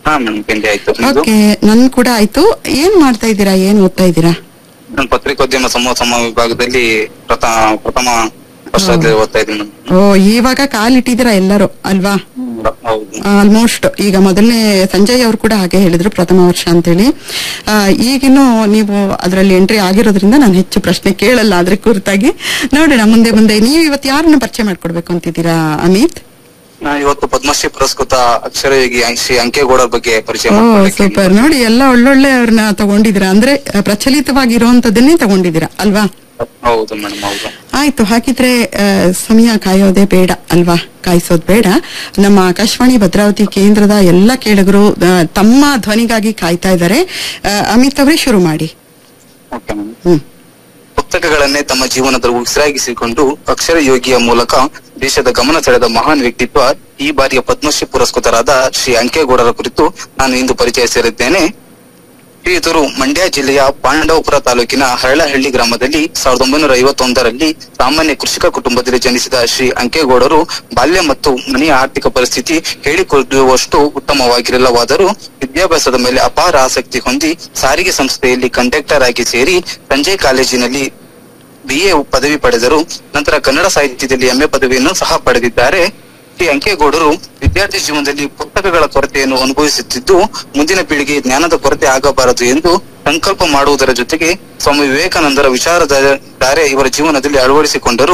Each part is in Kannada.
ಹಾ ಮೇಡಮ್ ತಿಂಡಿ ಆಯ್ತು ನಿಮ್ದು ಓಕೆ ನನ್ ಕೂಡ ಆಯ್ತು ಏನ್ ಮಾಡ್ತಾ ಇದ್ದೀರಾ ಏನ್ ಓದ್ತಾ ಇದ್ದೀರಾ ನಾನು ಪತ್ರಿಕೋದ್ಯಮ ಸಮೂಹ ಸಮ ವಿಭಾಗದಲ್ಲಿ ಪ್ರಥಮ ಪ್ರಥಮ ವರ್ಷದಲ್ಲಿ ಓದ್ತಾ ಇದ್ದೀನಿ ಓ ಇವಾಗ ಕಾಲಿಟ್ಟಿದ್ದೀರಾ ಎಲ್ಲರೂ ಅಲ್ವಾ ಮೇಡಮ್ ಹೌದು ಆಲ್ಮೋಸ್ಟ್ ಈಗ ಮೊದಲನೇ ಸಂಜಯ್ ಅವರು ಕೂಡ ಹಾಗೆ ಹೇಳಿದ್ರು ಪ್ರಥಮ ವರ್ಷ ಅಂತೇಳಿ ಆ, ಈಗಿನ್ನು ನೀವು ಅದರಲ್ಲಿ ಎಂಟ್ರಿ ಆಗಿರೋದ್ರಿಂದ ನಾನು ಹೆಚ್ಚು ಪ್ರಶ್ನೆ ಕೇಳಲ್ಲ ಅದ್ರ ಕುರಿತಾಗಿ ನೋಡೋಣ ಮುಂದೆ ಮುಂದೆ ನೀವು ಇವತ್ತು ಯಾರನ್ನ ಪರಿಚಯ ಮಾಡ್ಕೊಡ್ಬೇಕು ಅಂತಿದ್ದೀರಾ ಅಮಿತ್ ನಾ ಇವತ್ತು ಪದ್ಮಶ್ರೀ ಪುರಸ್ಕೃತ ಅಕ್ಷರಯೋಗಿ ಶ್ರೀ ಅಂಕೇಗೌಡ ಬಗ್ಗೆ ಪರಿಚಯ ಓ ಮಾಡ್ಕೊಳ್ಲಿಕ್ಕೆ ಸೂಪರ್ ನೋಡಿ ಎಲ್ಲ ಒಳ್ಳೊಳ್ಳೆ ಅವ್ರನ್ನ ತಗೊಂಡಿದ್ದೀರಾ ಅಂದ್ರೆ ಆ, ಪ್ರಚಲಿತವಾಗಿರುವಂತದನ್ನೇ ತಗೊಂಡಿದ್ದೀರಾ ಅಲ್ವಾ ಹೌದು ಮೇಡಮ್ ಹೌದು ಆಯ್ತು ಹಾಗಿದ್ರೆ ಆ, ಸಮಯ ಕಾಯೋದೇ ಬೇಡ ಅಲ್ವಾ ಕಾಯಿಸೋದ್ ಬೇಡ ನಮ್ಮ ಆಕಾಶವಾಣಿ ಭದ್ರಾವತಿ ಕೇಂದ್ರದ ಎಲ್ಲ ಕೇಳುಗರು ಆ, ತಮ್ಮ ಧ್ವನಿಗಾಗಿ ಕಾಯ್ತಾ ಇದ್ದಾರೆ ಆ, ಅಮಿತ್ ಅವರೇ ಶುರು ಮಾಡಿ ಓಕೆ ಮೇಡಮ್ ಹ್ಮ್ ಪುಸ್ತಕಗಳನ್ನೇ ತಮ್ಮ ಜೀವನದಲ್ಲಿ ಉಸಿರಾಗಿಸಿಕೊಂಡು ಅಕ್ಷರ ಯೋಗಿಯ ಮೂಲಕ ದೇಶದ ಗಮನ ಸೆಳೆದ ಮಹಾನ್ ವ್ಯಕ್ತಿತ್ವ ಈ ಬಾರಿಯ ಪದ್ಮಶ್ರೀ ಪುರಸ್ಕೃತರಾದ ಶ್ರೀ ಅಂಕೇಗೌಡರ ಕುರಿತು ನಾನು ಇಂದು ಪರಿಚಯಿಸಿರುತ್ತೇನೆ ಶ್ರೀಯುತರು ಮಂಡ್ಯ ಜಿಲ್ಲೆಯ ಪಾಂಡವಪುರ ತಾಲೂಕಿನ ಹರಳಹಳ್ಳಿ ಗ್ರಾಮದಲ್ಲಿ ಸಾವಿರದ ಒಂಬೈನೂರ ಐವತ್ತೊಂದರಲ್ಲಿ ಸಾಮಾನ್ಯ ಕೃಷಿಕ ಕುಟುಂಬದಲ್ಲಿ ಜನಿಸಿದ ಶ್ರೀ ಅಂಕೇಗೌಡರು ಬಾಲ್ಯ ಮತ್ತು ಮನೆಯ ಆರ್ಥಿಕ ಪರಿಸ್ಥಿತಿ ಹೇಳಿಕೊಳ್ಳುವಷ್ಟು ಉತ್ತಮವಾಗಿರಲಿಲ್ಲವಾದರೂ ವಿದ್ಯಾಭ್ಯಾಸದ ಮೇಲೆ ಅಪಾರ ಆಸಕ್ತಿ ಹೊಂದಿ ಸಾರಿಗೆ ಸಂಸ್ಥೆಯಲ್ಲಿ ಕಂಡಕ್ಟರ್ ಆಗಿ ಸೇರಿ ಸಂಜಯ್ ಕಾಲೇಜಿನಲ್ಲಿ ಬಿಎ ಪದವಿ ಪಡೆದರು ನಂತರ ಕನ್ನಡ ಸಾಹಿತ್ಯದಲ್ಲಿ ಎಂಎ ಪದವಿಯನ್ನು ಸಹ ಪಡೆದಿದ್ದಾರೆ ಶ್ರೀ ಅಂಕೇಗೌಡರು ವಿದ್ಯಾರ್ಥಿ ಜೀವನದಲ್ಲಿ ಪುಸ್ತಕಗಳ ಕೊರತೆಯನ್ನು ಅನುಭವಿಸುತ್ತಿದ್ದು ಮುಂದಿನ ಪೀಳಿಗೆ ಜ್ಞಾನದ ಕೊರತೆ ಆಗಬಾರದು ಎಂದು ಸಂಕಲ್ಪ ಮಾಡುವುದರ ಜೊತೆಗೆ ಸ್ವಾಮಿ ವಿವೇಕಾನಂದರ ವಿಚಾರಧಾರೆ ಇವರ ಜೀವನದಲ್ಲಿ ಅಳವಡಿಸಿಕೊಂಡರು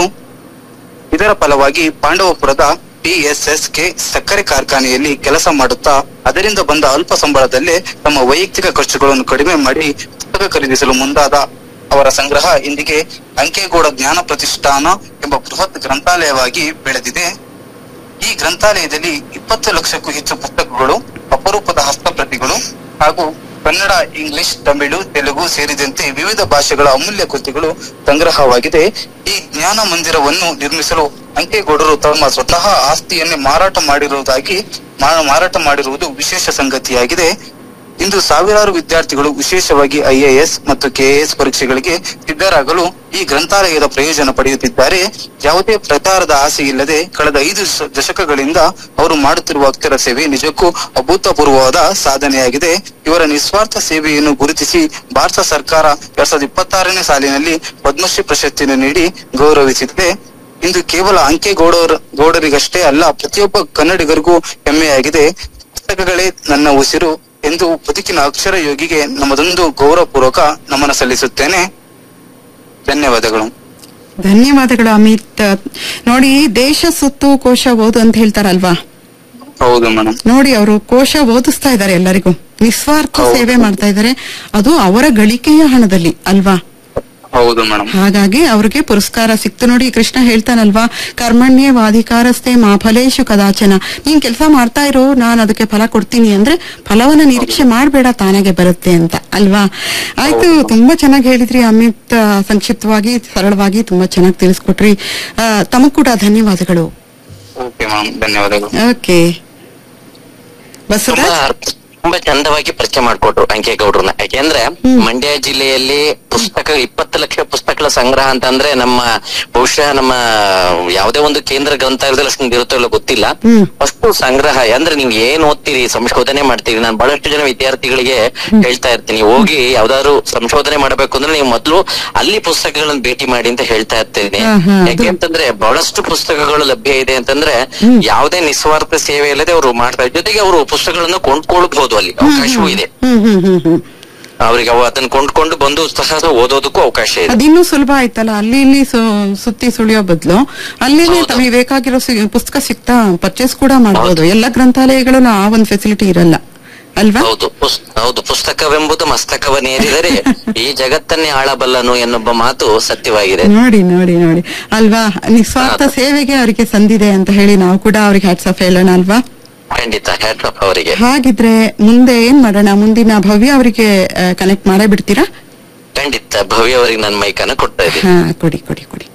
ಇದರ ಫಲವಾಗಿ ಪಾಂಡವಪುರದ ಟಿಎಸ್ಎಸ್ಕೆ ಸಕ್ಕರೆ ಕಾರ್ಖಾನೆಯಲ್ಲಿ ಕೆಲಸ ಮಾಡುತ್ತಾ ಅದರಿಂದ ಬಂದ ಅಲ್ಪ ಸಂಬಳದಲ್ಲೇ ತಮ್ಮ ವೈಯಕ್ತಿಕ ಖರ್ಚುಗಳನ್ನು ಕಡಿಮೆ ಮಾಡಿ ಪುಸ್ತಕ ಖರೀದಿಸಲು ಮುಂದಾದ ಅವರ ಸಂಗ್ರಹ ಇಂದಿಗೆ ಅಂಕೇಗೌಡ ಜ್ಞಾನ ಪ್ರತಿಷ್ಠಾನ ಎಂಬ ಬೃಹತ್ ಗ್ರಂಥಾಲಯವಾಗಿ ಬೆಳೆದಿದೆ ಈ ಗ್ರಂಥಾಲಯದಲ್ಲಿ ಇಪ್ಪತ್ತು ಲಕ್ಷಕ್ಕೂ ಹೆಚ್ಚು ಪುಸ್ತಕಗಳು ಅಪರೂಪದ ಹಸ್ತಪ್ರತಿಗಳು ಹಾಗೂ ಕನ್ನಡ ಇಂಗ್ಲಿಷ್ ತಮಿಳು ತೆಲುಗು ಸೇರಿದಂತೆ ವಿವಿಧ ಭಾಷೆಗಳ ಅಮೂಲ್ಯ ಕೃತಿಗಳು ಸಂಗ್ರಹವಾಗಿದೆ ಈ ಜ್ಞಾನ ಮಂದಿರವನ್ನು ನಿರ್ಮಿಸಲು ಅಂಕೇಗೌಡರು ತಮ್ಮ ಸ್ವತಃ ಆಸ್ತಿಯನ್ನೇ ಮಾರಾಟ ಮಾಡಿರುವುದಾಗಿ ಮಾ- ಮಾರಾಟ ಮಾಡಿರುವುದು ವಿಶೇಷ ಸಂಗತಿಯಾಗಿದೆ ಇಂದು ಸಾವಿರಾರು ವಿದ್ಯಾರ್ಥಿಗಳು ವಿಶೇಷವಾಗಿ ಐಎಎಸ್ ಮತ್ತು ಕೆಎಎಸ್ ಪರೀಕ್ಷೆಗಳಿಗೆ ಸಿದ್ಧರಾಗಲು ಈ ಗ್ರಂಥಾಲಯದ ಪ್ರಯೋಜನ ಪಡೆಯುತ್ತಿದ್ದಾರೆ ಯಾವುದೇ ಪ್ರಚಾರದ ಆಸೆ ಇಲ್ಲದೆ ಕಳೆದ ಐದು ಶ- ದಶಕಗಳಿಂದ ಅವರು ಮಾಡುತ್ತಿರುವ ಅಕ್ಷರ ಸೇವೆ ನಿಜಕ್ಕೂ ಅಭೂತಪೂರ್ವವಾದ ಸಾಧನೆಯಾಗಿದೆ ಇವರ ನಿಸ್ವಾರ್ಥ ಸೇವೆಯನ್ನು ಗುರುತಿಸಿ ಭಾರತ ಸರ್ಕಾರ ಎರಡ್ ಸಾವಿರದ ಇಪ್ಪತ್ತಾರನೇ ಸಾಲಿನಲ್ಲಿ ಪದ್ಮಶ್ರೀ ಪ್ರಶಸ್ತಿಯನ್ನು ನೀಡಿ ಗೌರವಿಸಿದೆ ಇಂದು ಕೇವಲ ಅಂಕೇಗೌಡರ ಗೌಡರಿಗಷ್ಟೇ ಅಲ್ಲ ಪ್ರತಿಯೊಬ್ಬ ಕನ್ನಡಿಗರಿಗೂ ಹೆಮ್ಮೆಯಾಗಿದೆ ಪುಸ್ತಕಗಳೇ ನನ್ನ ಉಸಿರು ಎಂದು ಬದುಕಿನ ಅಕ್ಷರ ಯೋಗಿಗೆ ನಮ್ಮದೊಂದು ಗೌರವಪೂರ್ವಕ ನಮನ ಸಲ್ಲಿಸುತ್ತೇನೆ ಧನ್ಯವಾದಗಳು ಧನ್ಯವಾದಗಳು ಅಮಿತ್ ನೋಡಿ ದೇಶ ಸುತ್ತು ಕೋಶ ಓದು ಅಂತ ಹೇಳ್ತಾರಲ್ವಾ ಹೌದು ಮೇಡಮ್ ನೋಡಿ ಅವರು ಕೋಶ ಓದಿಸ್ತಾ ಇದ್ದಾರೆ ಎಲ್ಲರಿಗೂ ನಿಸ್ವಾರ್ಥ ಹೌದು. ಸೇವೆ ಮಾಡ್ತಾ ಇದ್ದಾರೆ ಅದು ಅವರ ಗಳಿಕೆಯ ಹಣದಲ್ಲಿ ಅಲ್ವಾ ಹೌದು ಮೇಡಮ್ ಹಾಗಾಗಿ ಅವ್ರಿಗೆ ಪುರಸ್ಕಾರ ಸಿಕ್ತು ನೋಡಿ ಕೃಷ್ಣ ಹೇಳ್ತಾನಲ್ವಾ ಕರ್ಮಣ್ಯ ವಾಧಿಕಾರಸ್ಥೆ ಮಾ ಫಲೇಶು ಕದಾಚನ ನೀನ್ ಕೆಲಸ ಮಾಡ್ತಾ ಇರೋ ನಾನು ಅದಕ್ಕೆ ಫಲ ಕೊಡ್ತೀನಿ ಅಂದ್ರೆ ಫಲವನ್ನ ನಿರೀಕ್ಷೆ ಮಾಡಬೇಡ ತಾನಾಗೆ ಬರುತ್ತೆ ಅಂತ ಅಲ್ವಾ ಆಯ್ತು ತುಂಬಾ ಚೆನ್ನಾಗಿ ಹೇಳಿದ್ರಿ ಅಮಿತ್ ಆ, ಸಂಕ್ಷಿಪ್ತವಾಗಿ ಸರಳವಾಗಿ ತುಂಬಾ ಚೆನ್ನಾಗಿ ತಿಳಿಸ್ಕೊಟ್ರಿ ಆ, ತಮಗ್ ಕೂಡ ಧನ್ಯವಾದಗಳು ಓಕೆ ಮ್ಯಾಮ್ ಧನ್ಯವಾದಗಳು ಓಕೆ ಬಸವರಾಜ್ ತುಂಬಾ ತುಂಬಾ ಚಂದವಾಗಿ ಪರಿಚಯ ಮಾಡ್ಕೊಟ್ರು ಅಂಕೇಗೌಡ್ರನ್ನ ಯಾಕೆಂದ್ರೆ ಮಂಡ್ಯ ಜಿಲ್ಲೆಯಲ್ಲಿ ಪುಸ್ತಕ ಇಪ್ಪತ್ತು ಲಕ್ಷ ಪುಸ್ತಕಗಳ ಸಂಗ್ರಹ ಅಂತಂದ್ರೆ ನಮ್ಮ ಬಹುಶಃ ನಮ್ಮ ಯಾವುದೇ ಒಂದು ಕೇಂದ್ರ ಗ್ರಂಥಾಲಯದಲ್ಲಿ ಅಷ್ಟೊಂದು ಇರುತ್ತೋ ಇಲ್ಲೋ ಗೊತ್ತಿಲ್ಲ ಹ್ಮ್. ಅಷ್ಟು ಸಂಗ್ರಹ ಅಂದ್ರೆ ನೀವು ಏನ್ ಓದ್ತೀರಿ ಸಂಶೋಧನೆ ಮಾಡ್ತೀರಿ ನಾನು ಬಹಳಷ್ಟು ಜನ ವಿದ್ಯಾರ್ಥಿಗಳಿಗೆ ಹೇಳ್ತಾ ಇರ್ತೀನಿ ಹೋಗಿ ಯಾವ್ದಾದ್ರು ಸಂಶೋಧನೆ ಮಾಡಬೇಕು ಅಂದ್ರೆ ನೀವು ಮೊದಲು ಅಲ್ಲಿ ಪುಸ್ತಕಗಳನ್ನ ಭೇಟಿ ಮಾಡಿ ಅಂತ ಹೇಳ್ತಾ ಇರ್ತೇನೆ ಹಾ, ಹಾ, ಅದು- ಯಾಕೆ ಅಂತಂದ್ರೆ ಬಹಳಷ್ಟು ಪುಸ್ತಕಗಳು ಲಭ್ಯ ಇದೆ ಅಂತಂದ್ರೆ ಯಾವುದೇ ನಿಸ್ವಾರ್ಥ ಸೇವೆ ಇಲ್ಲದೆ ಅವರು ಮಾಡ್ತಾರೆ ಜೊತೆಗೆ ಅವರು ಪುಸ್ತಕಗಳನ್ನು ಕೊಂಡ್ಕೊಳ್ಬಹುದು ಅಲ್ಲಿ ಅವಕಾಶವೂ ಇದೆ ಹ್ಮ್ ಹ್ಮ್ ಹ್ಮ್ ಹ್ಮ್ ಅವ್ರಿಗೆ ಅವ ಅದನ್ನ ಕೊಂಡ್ಕೊಂಡು ಬಂದು ಸಹ ಓದೋದಕ್ಕೂ ಅವಕಾಶ ಇದೆ ಅದಿನ್ನೂ ಸುಲಭ ಆಯ್ತಲ್ಲ ಅಲ್ಲಿ ಇಲ್ಲಿ ಸು- ಸುತ್ತಿ ಸುಳಿಯೋ ಬದಲು ಅಲ್ಲಿನೇ ಹೌದು. ತಮಗೆ ಬೇಕಾಗಿರೋ ಸಿ- ಪುಸ್ತಕ ಸಿಗ್ತಾ ಪರ್ಚೇಸ್ ಕೂಡ ಮಾಡಬಹುದು ಎಲ್ಲ ಗ್ರಂಥಾಲಯಗಳಲ್ಲೂ ಆ ಒಂದು ಫೆಸಿಲಿಟಿ ಇರಲ್ಲ ಅಲ್ವಾ ಹೌದು ಪುಸ್- ಹೌದು ಪುಸ್ತಕವೆಂಬುದು ಮಸ್ತಕವನ್ನೇರಿದರೆ ಈ ಜಗತ್ತನ್ನೇ ಆಳಬಲ್ಲನು ಎನ್ನುವ ಮಾತು ಸತ್ಯವಾಗಿದೆ ನೋಡಿ ನೋಡಿ ನೋಡಿ ಅಲ್ವಾ ನಿಸ್ವಾರ್ಥ ಸೇವೆಗೆ ಅವರಿಗೆ ಸಂದಿದೆ ಅಂತ ಹೇಳಿ ನಾವು ಕೂಡ ಅವ್ರಿಗೆ ಹ್ಯಾಟ್ಸ್ ಆಫ್ ಹೇಳೋಣ ಅಲ್ವಾ ಖಂಡಿತ ಹ್ಯಾಟ್ ಆಫ್ ಅವರಿಗೆ ಹಾಗಿದ್ರೆ ಮುಂದೆ ಏನ್ ಮಾಡೋಣ ಮುಂದಿನ ಭವ್ಯ ಅವರಿಗೆ ಕನೆಕ್ಟ್ ಮಾಡೇ ಬಿಡ್ತೀರಾ ಖಂಡಿತ ಭವ್ಯ ಅವರಿಗೆ ನನ್ನ ಮೈಕನ್ನ ಕೊಡ್ತಾ ಇದ್ದೀನಿ ಹಾ ಕೊಡಿ ಕೊಡಿ ಕೊಡಿ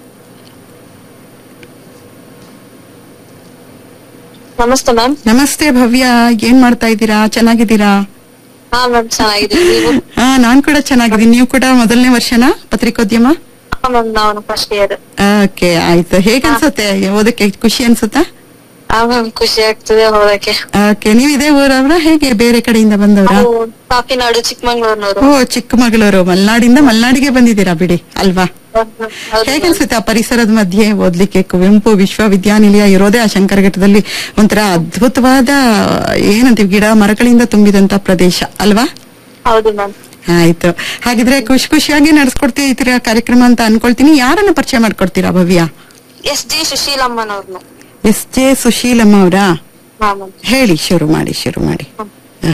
ನಮಸ್ತೆ ಮ್ಯಾಮ್ ನಮಸ್ತೆ ಭವ್ಯ ಏನ್ ಮಾಡ್ತಾ ಇದ್ದೀರಾ ಚೆನ್ನಾಗಿದ್ದೀರಾ ಹಾ ಮ್ಯಾಮ್ ಚೆನ್ನಾಗಿದ್ದೀನಿ ನೀವು ಹಾ ನಾನ್ ಕೂಡ ಚೆನ್ನಾಗಿದ್ದೀನಿ ನೀವು ಕೂಡ ಮೊದಲನೇ ವರ್ಷನಾ ಪತ್ರಿಕೋದ್ಯಮ ಹಾ ಮ್ಯಾಮ್ ನಾನು ಫಸ್ಟ್ ಇಯರ್ ಓಕೆ ಆಯ್ತು ಹೇಗನ್ಸುತ್ತೆ ಓದಕ್ಕೆ ಖುಷಿ ಅನ್ಸುತ್ತಾ ಹಾ ಮ್ಯಾಮ್ ಖುಷಿ ಆಗ್ತದೆ ಹೋಗಕ್ಕೆ ಓಕೆ ನೀವು ಇದೇ ಊರವ್ರ ಹೇಗೆ ಬೇರೆ ಕಡೆಯಿಂದ ಬಂದವ್ರ ನಾವು ಕಾಫಿನಾಡು ಚಿಕ್ಕಮಂಗ್ಳೂರ್ನವರು ಓ ಚಿಕ್ಕಮಗಳೂರು ಮಲ್ನಾಡಿಂದ ಮಲ್ನಾಡಿಗೆ ಬಂದಿದ್ದೀರಾ ಬಿಡಿ ಅಲ್ವಾ ಹೌದು ಹೇಗೆ ಅನ್ಸುತ್ತೆ ಆ ಪರಿಸರದ ಮಧ್ಯೆ ಓದ್ಲಿಕ್ಕೆ ಕುವೆಂಪು ವಿಶ್ವವಿದ್ಯಾನಿಲಯ ಇರೋದೇ ಆ ಶಂಕರಘಟ್ಟದಲ್ಲಿ ಒಂಥರ ಅದ್ಭುತವಾದ ಏನಂತೀವಿ ಗಿಡ ಮರಗಳಿಂದ ತುಂಬಿದಂತ ಪ್ರದೇಶ ಅಲ್ವಾ ಹೌದು ಮ್ಯಾಮ್ ಆಯ್ತು ಹಾಗಿದ್ರೆ ಖುಷಿ ಖುಷಿಯಾಗಿ ನಡ್ಸ್ಕೊಡ್ತೀರಾ ಕಾರ್ಯಕ್ರಮ ಅಂತ ಅನ್ಕೊಳ್ತೀನಿ ಯಾರನ್ನ ಪರಿಚಯ ಮಾಡ್ಕೊಡ್ತೀರಾ ಭವ್ಯ ಎಸ್ ಜಿ ಸುಶೀಲಮ್ಮನವ್ರನ್ನ ಎಸ್ ಜೆ ಸುಶೀಲಮ್ಮ ಅವರಾ ಹಾ ಮ್ಯಾಮ್ ಹೇಳಿ ಶುರು ಮಾಡಿ ಶುರು ಮಾಡಿ ಹ.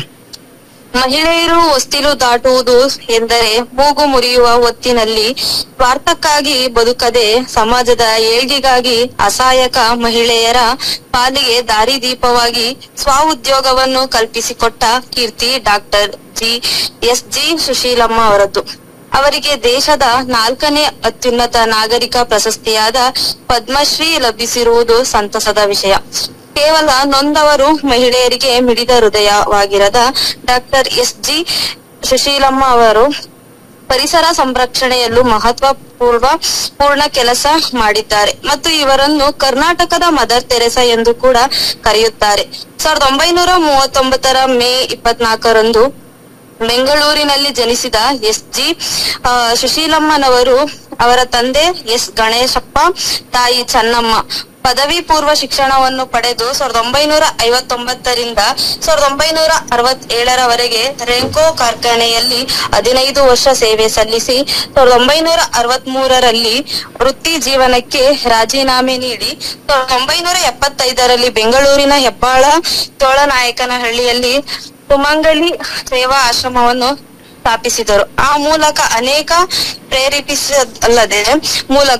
ಮಹಿಳೆಯರು ಹೊಸ್ತಿಲು ದಾಟುವುದು ಎಂದರೆ ಮೂಗು ಮುರಿಯುವ ಹೊತ್ತಿನಲ್ಲಿ ಸ್ವಾರ್ಥಕ್ಕಾಗಿ ಬದುಕದೆ ಸಮಾಜದ ಏಳ್ಗೆಗಾಗಿ ಅಸಹಾಯಕ ಮಹಿಳೆಯರ ಪಾಲಿಗೆ ದಾರಿದೀಪವಾಗಿ ಸ್ವಉದ್ಯೋಗವನ್ನು ಕಲ್ಪಿಸಿಕೊಟ್ಟ ಕೀರ್ತಿ doctor G S G Sushilamma ಅವರದ್ದು ಅವರಿಗೆ ದೇಶದ ನಾಲ್ಕನೇ ಅತ್ಯುನ್ನತ ನಾಗರಿಕ ಪ್ರಶಸ್ತಿಯಾದ ಪದ್ಮಶ್ರೀ ಲಭಿಸಿರುವುದು ಸಂತಸದ ವಿಷಯ ಕೇವಲ ನೊಂದವರು ಮಹಿಳೆಯರಿಗೆ ಮಿಡಿದ ಹೃದಯವಾಗಿರದ ಡಾಕ್ಟರ್ ಎಸ್ ಜಿ ಸುಶೀಲಮ್ಮ ಅವರು ಪರಿಸರ ಸಂರಕ್ಷಣೆಯಲ್ಲೂ ಮಹತ್ವ ಪೂರ್ವ ಪೂರ್ಣ ಕೆಲಸ ಮಾಡಿದ್ದಾರೆ ಮತ್ತು ಇವರನ್ನು ಕರ್ನಾಟಕದ ಮದರ್ ತೆರೆಸಾ ಎಂದು ಕೂಡ ಕರೆಯುತ್ತಾರೆ ಸಾವಿರದ ಒಂಬೈನೂರ ಮೂವತ್ತೊಂಬತ್ತರ ಮೇ ಇಪ್ಪತ್ನಾಲ್ಕರಂದು ಬೆಂಗಳೂರಿನಲ್ಲಿ ಜನಿಸಿದ ಎಸ್ ಜಿ ಆ, ಸುಶೀಲಮ್ಮನವರು ಅವರ ತಂದೆ ಎಸ್ ಗಣೇಶಪ್ಪ ತಾಯಿ ಚನ್ನಮ್ಮ ಪದವಿ ಪೂರ್ವ ಶಿಕ್ಷಣವನ್ನು ಪಡೆದು ಸಾವಿರದ ಒಂಬೈನೂರ ಐವತ್ತೊಂಬತ್ತರಿಂದ ಸಾವಿರದ ಒಂಬೈನೂರ ಅರವತ್ತೇಳರವರೆಗೆ ರೆಂಕೋ ಕಾರ್ಖಾನೆಯಲ್ಲಿ ಹದಿನೈದು ವರ್ಷ ಸೇವೆ ಸಲ್ಲಿಸಿ ಸಾವಿರದ ಒಂಬೈನೂರ ಅರವತ್ತ್ ಮೂರರಲ್ಲಿ ವೃತ್ತಿ ಜೀವನಕ್ಕೆ ರಾಜೀನಾಮೆ ನೀಡಿ ಸಾವಿರದ ಒಂಬೈನೂರ ಎಪ್ಪತ್ತೈದರಲ್ಲಿ ಬೆಂಗಳೂರಿನ ಹೆಬ್ಬಾಳ ಚೋಳನಾಯಕನಹಳ್ಳಿಯಲ್ಲಿ ಸುಮಂಗಲಿ ಸೇವಾ ಆಶ್ರಮವನ್ನು ಸ್ಥಾಪಿಸಿದರು ಆ ಮೂಲಕ ಅನೇಕ ಪ್ರೇರೇಪಿಸಲ್ಲದೆ ಮೂಲಕ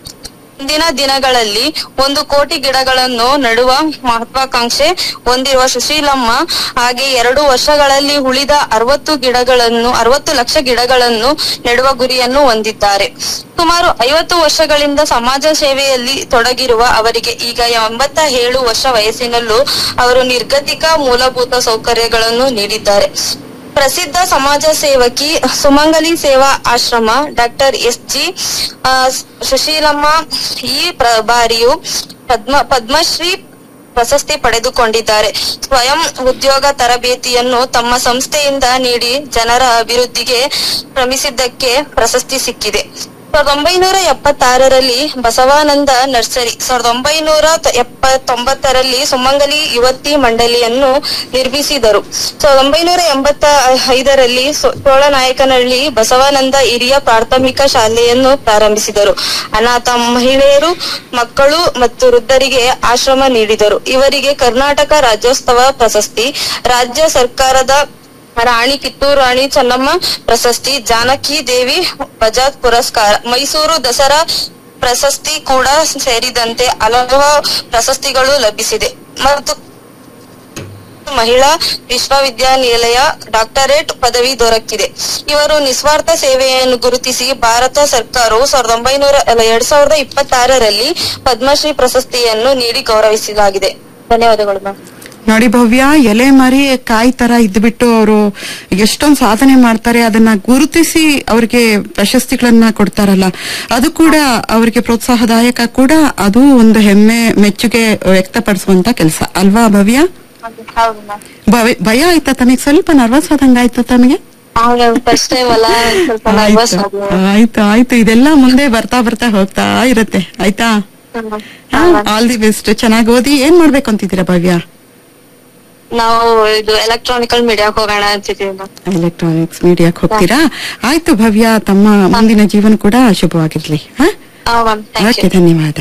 ಮುಂದಿನ ದಿನಗಳಲ್ಲಿ ಒಂದು ಕೋಟಿ ಗಿಡಗಳನ್ನು ನೆಡುವ ಮಹತ್ವಾಕಾಂಕ್ಷೆ ಹೊಂದಿರುವ ಸುಶೀಲಮ್ಮ ಹಾಗೆ ಎರಡು ವರ್ಷಗಳಲ್ಲಿ ಉಳಿದ ಅರವತ್ತು ಗಿಡಗಳನ್ನು ಅರವತ್ತು ಲಕ್ಷ ಗಿಡಗಳನ್ನು ನೆಡುವ ಗುರಿಯನ್ನು ಹೊಂದಿದ್ದಾರೆ ಸುಮಾರು ಐವತ್ತು ವರ್ಷಗಳಿಂದ ಸಮಾಜ ಸೇವೆಯಲ್ಲಿ ತೊಡಗಿರುವ ಅವರಿಗೆ ಈಗ ಎಂಬತ್ತ ಏಳು ವರ್ಷ ವಯಸ್ಸಿನಲ್ಲೂ ಅವರು ನಿರ್ಗತಿಕ ಮೂಲಭೂತ ಸೌಕರ್ಯಗಳನ್ನು ನೀಡಿದ್ದಾರೆ ಪ್ರಸಿದ್ಧ ಸಮಾಜ ಸೇವಕಿ ಸುಮಂಗಲಿ ಸೇವಾ ಆಶ್ರಮ ಡಾಕ್ಟರ್ ಎಸ್ ಜಿ ಆ, ಸುಶೀಲಮ್ಮ ಈ ಪ್ರ- ಬಾರಿಯು ಪದ್ಮ ಪದ್ಮಶ್ರೀ ಪ್ರಶಸ್ತಿ ಪಡೆದುಕೊಂಡಿದ್ದಾರೆ ಸ್ವಯಂ ಉದ್ಯೋಗ ತರಬೇತಿಯನ್ನು ತಮ್ಮ ಸಂಸ್ಥೆಯಿಂದ ನೀಡಿ ಜನರ ಅಭಿವೃದ್ಧಿಗೆ ಶ್ರಮಿಸಿದ್ದಕ್ಕೆ ಪ್ರಶಸ್ತಿ ಸಿಕ್ಕಿದೆ ಸಾವಿರದ ಒಂಬೈನೂರ ಎಪ್ಪತ್ತಾರರಲ್ಲಿ ಬಸವಾನಂದ ನರ್ಸರಿ ಸಾವಿರದ ಒಂಬೈನೂರ ತ- ಎಪ್ಪತ್ತೊಂಬತ್ತರಲ್ಲಿ ಸುಮಂಗಲಿ ಯುವತಿ ಮಂಡಳಿಯನ್ನು ನಿರ್ಮಿಸಿದರು ಸಾವಿರದ ಒಂಬೈನೂರ ಎಂಬತ್ತ ಐದರಲ್ಲಿ ಸೊ- ಚೋಳನಾಯಕನಹಳ್ಳಿ ಬಸವಾನಂದ ಹಿರಿಯ ಪ್ರಾಥಮಿಕ ಶಾಲೆಯನ್ನು ಪ್ರಾರಂಭಿಸಿದರು ಅನಾಥ ಮಹಿಳೆಯರು ಮಕ್ಕಳು ಮತ್ತು ವೃದ್ಧರಿಗೆ ಆಶ್ರಮ ನೀಡಿದರು ಇವರಿಗೆ ಕರ್ನಾಟಕ ರಾಜ್ಯೋತ್ಸವ ಪ್ರಶಸ್ತಿ ರಾಜ್ಯ ಸರ್ಕಾರದ ರಾಣಿ ಕಿತ್ತೂರು ರಾಣಿ ಚೆನ್ನಮ್ಮ ಪ್ರಶಸ್ತಿ ಜಾನಕಿ ದೇವಿ ಬಜಾಜ್ ಪುರಸ್ಕಾರ ಮೈಸೂರು ದಸರಾ ಪ್ರಶಸ್ತಿ ಕೂಡ ಸೇರಿದಂತೆ ಹಲವು ಪ್ರಶಸ್ತಿಗಳು ಲಭಿಸಿದೆ ಮತ್ತು ಮಹಿಳಾ ವಿಶ್ವವಿದ್ಯಾನಿಲಯ ಡಾಕ್ಟರೇಟ್ ಪದವಿ ದೊರಕಿದೆ ಇವರು ನಿಸ್ವಾರ್ಥ ಸೇವೆಯನ್ನು ಗುರುತಿಸಿ ಭಾರತ ಸರ್ಕಾರವು ಸಾವಿರದ ಒಂಬೈನೂರ ಅಲ್ಲ, ಎರಡ್ ಸಾವಿರದ ಇಪ್ಪತ್ತಾರರಲ್ಲಿ ಪದ್ಮಶ್ರೀ ಪ್ರಶಸ್ತಿಯನ್ನು ನೀಡಿ ಗೌರವಿಸಲಾಗಿದೆ ಧನ್ಯವಾದಗಳು ಮ್ಯಾಮ್ ನೋಡಿ ಭವ್ಯ ಎಲೆ ಮರಿ ಕಾಯಿ ತರ ಇದ್ಬಿಟ್ಟು ಅವರು ಎಷ್ಟೊಂದು ಸಾಧನೆ ಮಾಡ್ತಾರೆ ಅದನ್ನ ಗುರುತಿಸಿ ಅವ್ರಿಗೆ ಪ್ರಶಸ್ತಿಗಳನ್ನ ಕೊಡ್ತಾರಲ್ಲ ಅದು ಕೂಡ ಅವರಿಗೆ ಪ್ರೋತ್ಸಾಹದಾಯಕ ಕೂಡ ಅದು ಒಂದು ಹೆಮ್ಮೆ ಮೆಚ್ಚುಗೆ ವ್ಯಕ್ತಪಡಿಸುವಂತ ಕೆಲಸ ಅಲ್ವಾ ಭವ್ಯ ಹೌದು ಮ್ಯಾಮ್ ಭವ- ಭಯ ಆಯ್ತಾ ತಮಗೆ ಸ್ವಲ್ಪ ನರ್ವಸ್ ಆದಂಗ ಆಯ್ತಾ ತಮಗೆ ಫಸ್ಟ್ ಟೈಮ್ ಅಲ್ಲ ಸ್ವಲ್ಪ ನರ್ವಸ್ ಆಯ್ತು ಆಯ್ತು ಆಯ್ತು ಇದೆಲ್ಲ ಮುಂದೆ ಬರ್ತಾ ಬರ್ತಾ ಹೋಗ್ತಾ ಇರತ್ತೆ ಆಯ್ತಾ ಆಲ್ ದಿ ಬೆಸ್ಟ್ ಚೆನ್ನಾಗಿ ಓದಿ ಏನ್ ಮಾಡ್ಬೇಕು ಅಂತಿದ್ದೀರಾ ಭವ್ಯ ನಾವು ಇದು ಎಲೆಕ್ಟ್ರಾನಿಕಲ್ ಮೀಡಿಯಾಕ್ ಹೋಗೋಣ ಅಂತಿದೀವಿ ಮ್ಯಾಮ್ ಎಲೆಕ್ಟ್ರಾನಿಕ್ಸ್ ಮೀಡಿಯಾಕ್ ಹೋಗ್ತೀರಾ ಆಯ್ತು ಭವ್ಯ ತಮ್ಮ ಮುಂದಿನ ಜೀವನ ಕೂಡ ಶುಭವಾಗಿರ್ಲಿ ಹಾ ಹಾ ಮ್ಯಾಮ್ ಥ್ಯಾಂಕ್ ಓಕೆ ಯು ಧನ್ಯವಾದ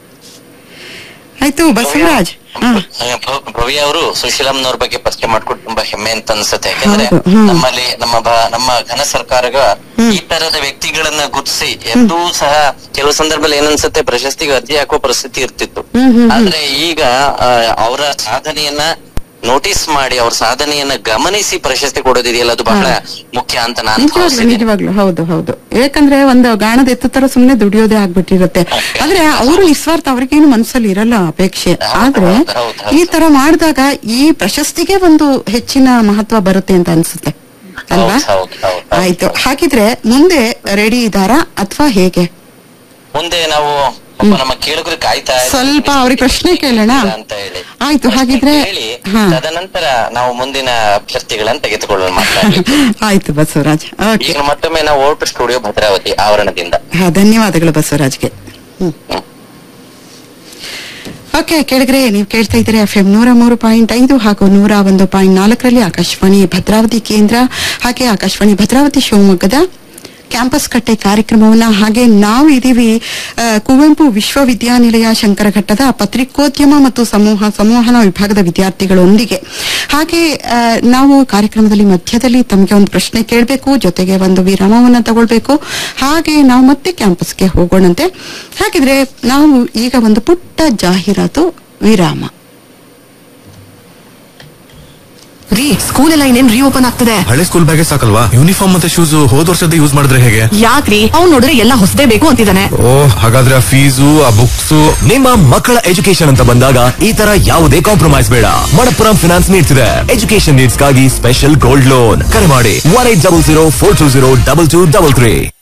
ಆಯ್ತು ಬಸವರಾಜ್ ಹಾ ಭ- ಭವ್ಯ ಅವರು ಸುಶೀಲಮ್ನವ್ರ ಬಗ್ಗೆ ಪರಿಚಯ ಮಾಡ್ಕೊಟ್ಟು ತುಂಬಾ ಹೆಮ್ಮೆ ಅಂತ ಅನ್ಸುತ್ತೆ ಯಾಕಂದ್ರೆ ಹೌದು, ಹ್ಮ್. ನಮ್ಮಲ್ಲಿ ನಮ್ಮ ಭಾ- ನಮ್ಮ ಘನ ಸರ್ಕಾರಗ ಈ ತರದ ವ್ಯಕ್ತಿಗಳನ್ನ ಗುರುತಿಸಿ ಎಂದೂ ಸಹ ಕೆಲವು ಸಂದರ್ಭದಲ್ಲಿ ಏನನ್ಸುತ್ತೆ ಪ್ರಶಸ್ತಿಗೆ ಅರ್ಜಿ ಹಾಕುವ ಪರಿಸ್ಥಿತಿ ಇರ್ತಿತ್ತು ಹ್ಮ್, ಹ್ಮ್, ಹ್ಮ್. ಆದ್ರೆ ಈಗ ಆ, ಅವರ ಸಾಧನೆಯನ್ನ ನೋಟಿಸ್ ಮಾಡಿ ಅವ್ರ ಸಾಧನೆಯನ್ನ ಗಮನಿಸಿ ಪ್ರಶಸ್ತಿ ಕೊಡೋದಿದೆಯಲ್ಲ ಅದು ಬಹಳ ಮುಖ್ಯ ಅಂತ ನಾನು ನಿಜವಾಗ್ಲು ಭಾವಿಸ್ತೀನಿ ನಿಜವಾಗ್ಲು ಹೌದು ಹೌದು ಯಾಕಂದ್ರೆ ಒಂದು ಗಾಣದ ಎತ್ತ ತರ ಸುಮ್ನೆ ದುಡಿಯೋದೇ ಆಗ್ಬಿಟ್ಟಿರುತ್ತೆ ಆದ್ರೆ ಅವರು ನಿಸ್ವಾರ್ಥ ಅವ್ರಿಗೇನು ಮನಸ್ಸಲ್ಲಿ ಇರಲ್ಲ ಅಪೇಕ್ಷೆ ಹೌದು, ಆದ್ರೆ ಹೌದು, ಹೌದು, ಹೌದು. ಈ ತರ ಮಾಡಿದಾಗ ಈ ಪ್ರಶಸ್ತಿಗೆ ಒಂದು ಹೆಚ್ಚಿನ ಮಹತ್ವ ಬರುತ್ತೆ ಅಂತ ಅನ್ಸುತ್ತೆ ಅಲ್ವಾ ಹೌದು, ಹೌದು, ಹೌದು, ಹೌದು. ಆಯ್ತು ಹಾಗಿದ್ರೆ ಮುಂದೆ ರೆಡಿ ಇದ್ದಾರಾ ಅಥವಾ ಹೇಗೆ ಮುಂದೆ ನಾವು ಪಾಪ ನಮ್ಮ ಕೇಳುಗರು ಕಾಯ್ತಾ ಇದ್ದಾರೆ. ಸ್ವಲ್ಪ ಅವ್ರಿಗೆ ಪ್ರಶ್ನೆ ಕೇಳೋಣ ಅಂತ ಹೇಳಿ ಆಯ್ತು ಹಾಗಿದ್ರೆ ಕೇಳಿ ಹಾ ತದನಂತರ ನಾವು ಮುಂದಿನ ಅಭ್ಯರ್ಥಿಗಳನ್ನ ತೆಗೆದುಕೊಳ್ಳೋಣ ಮಾತಾಡ್ಲಿ ಆಯ್ತು ಬಸವರಾಜ್ ಓಕೆ ಈಗ ಮತ್ತೊಮ್ಮೆ ನಾವು ಓಟು ಸ್ಟುಡಿಯೋ ಭದ್ರಾವತಿ ಆವರಣದಿಂದ ಹಾ ಧನ್ಯವಾದಗಳು ಬಸವರಾಜ್ಗೆ ಹ್ಮ್ ಹ್ಮ್. ಓಕೆ ಕೇಳಿದ್ರೆ ನೀವು ಕೇಳ್ತಾ ಇದ್ದೀರಿ ಎಫ್ ಎಂ ನೂರ ಮೂರು ಪಾಯಿಂಟ್ ಐದು ಹಾಗೂ ನೂರ ಒಂದು ಪಾಯಿಂಟ್ ನಾಲ್ಕರಲ್ಲಿ ಆಕಾಶವಾಣಿ ಭದ್ರಾವತಿ ಕೇಂದ್ರ ಹಾಗೆ ಆಕಾಶವಾಣಿ ಭದ್ರಾವತಿ ಶಿವಮೊಗ್ಗದ ಕ್ಯಾಂಪಸ್ ಕಟ್ಟೆ ಕಾರ್ಯಕ್ರಮವನ್ನ ಹಾಗೆ ನಾವು ಇದೀವಿ ಆ, ಕುವೆಂಪು ವಿಶ್ವವಿದ್ಯಾನಿಲಯ ಶಂಕರಘಟ್ಟದ ಪತ್ರಿಕೋದ್ಯಮ ಮತ್ತು ಸಮೂಹ ಸಂವಹನ ವಿಭಾಗದ ವಿದ್ಯಾರ್ಥಿಗಳೊಂದಿಗೆ ಹಾಗೆ ಆ, ನಾವು ಕಾರ್ಯಕ್ರಮದಲ್ಲಿ ಮಧ್ಯದಲ್ಲಿ ತಮಗೆ ಒಂದು ಪ್ರಶ್ನೆ ಕೇಳಬೇಕು ಜೊತೆಗೆ ಒಂದು ವಿರಾಮವನ್ನ ತಗೊಳ್ಬೇಕು ಹಾಗೆ ನಾವು ಮತ್ತೆ ಕ್ಯಾಂಪಸ್ಗೆ ಹೋಗೋಣಂತೆ ಹಾಗಿದ್ರೆ ನಾವು ಈಗ ಒಂದು ಪುಟ್ಟ ಜಾಹೀರಾತು ವಿರಾಮ ರೀ ಸ್ಕೂಲ್ ಎಲ್ಲ ಇನ್ನೇನ್ ರೀಓಪನ್ ಆಗ್ತದೆ ಹಳೆ ಸ್ಕೂಲ್ ಬ್ಯಾಗೆ ಸಾಕಲ್ವಾ ಯೂನಿಫಾರ್ಮ್ ಮತ್ತೆ ಶೂಸ್ ಹೋದ್ ವರ್ಷದ ಯೂಸ್ ಮಾಡಿದ್ರೆ ಹೇಗೆ ಯಾಕ್ರಿ ಅವ್ನ್ ನೋಡಿದ್ರೆ ಎಲ್ಲ ಹೊಸದೇ ಬೇಕು ಅಂತಿದ್ದಾನೆ ಓ ಹಾಗಾದ್ರೆ ಆ ಫೀಸು ಆ ಬುಕ್ಸ್ ನಿಮ್ಮ ಮಕ್ಕಳ ಎಜುಕೇಶನ್ ಅಂತ ಬಂದಾಗ ಈ ತರ ಯಾವುದೇ ಕಾಂಪ್ರಮೈಸ್ ಬೇಡ ಮಣಪ್ಪುರಂ ಫಿನಾನ್ಸ್ ನೀಡ್ತಿದೆ ಎಜುಕೇಶನ್ ನೀಡ್ಸ್ ಗಾಗಿ ಸ್ಪೆಷಲ್ ಗೋಲ್ಡ್ ಲೋನ್ ಕರೆ ಮಾಡಿ one eight double zero four two zero double two double three